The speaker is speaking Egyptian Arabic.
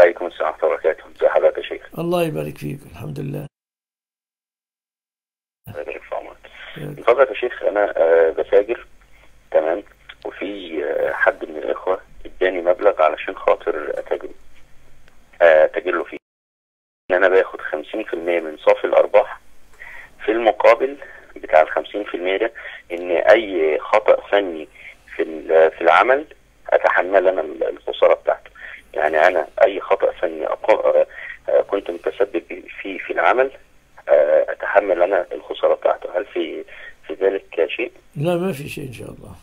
وعليكم السلام ورحمة الله وبركاته ازي حضرتك يا شيخ الله يبارك فيك الحمد لله الله يبارك في عمرك من فضلك يا شيخ انا آه، بتاجر تمام وفي آه، حد من الاخوة اداني مبلغ علشان خاطر اتاجر آه، اتاجر له فيه ان انا باخد 50% من صافي الارباح في المقابل بتاع ال 50% ده ان اي خطأ فني في ال- في العمل اتحمل انا الخسارة بتاعته يعني انا اي خطأ فني أقو- آه، آه، كنت متسبب فيه في العمل آه، اتحمل انا الخسارة بتاعته هل في في ذلك شيء؟ لا ما في شيء إن شاء الله